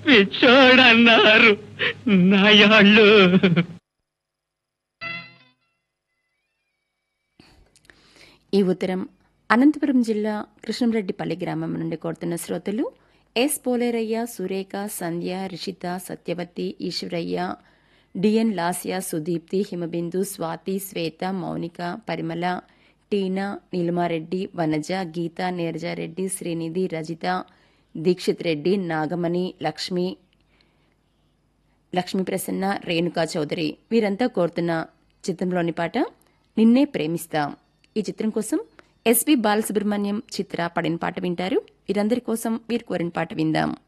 పిచ్చోడన్నారు నాయాళ్ళు ఈ ఉత్తరం అనంతపురం జిల్లా కృష్ణంరెడ్డిపల్లి గ్రామం నుండి కోరుతున్న శ్రోతలు ఎస్ పోలేరయ్య సురేఖ సంధ్య రిషిత సత్యవతి ఈశ్వరయ్య డిఎన్ లాస్య సుదీప్తి హిమబిందు స్వాతి శ్వేత మౌనిక పరిమళ టీనా నీలిమారెడ్డి వనజ గీత నీరజారెడ్డి శ్రీనిధి రజిత దీక్షిత్ రెడ్డి నాగమణి లక్ష్మి లక్ష్మీ ప్రసన్న రేణుకా చౌదరి వీరంతా కోరుతున్న చిత్రంలోని పాట నిన్నే ప్రేమిస్తాం ఈ చిత్రం కోసం ఎస్పి బాలసుబ్రహ్మణ్యం చిత్ర పడిన పాట వింటారు వీరందరి కోసం వీరు కోరిన పాట విందాం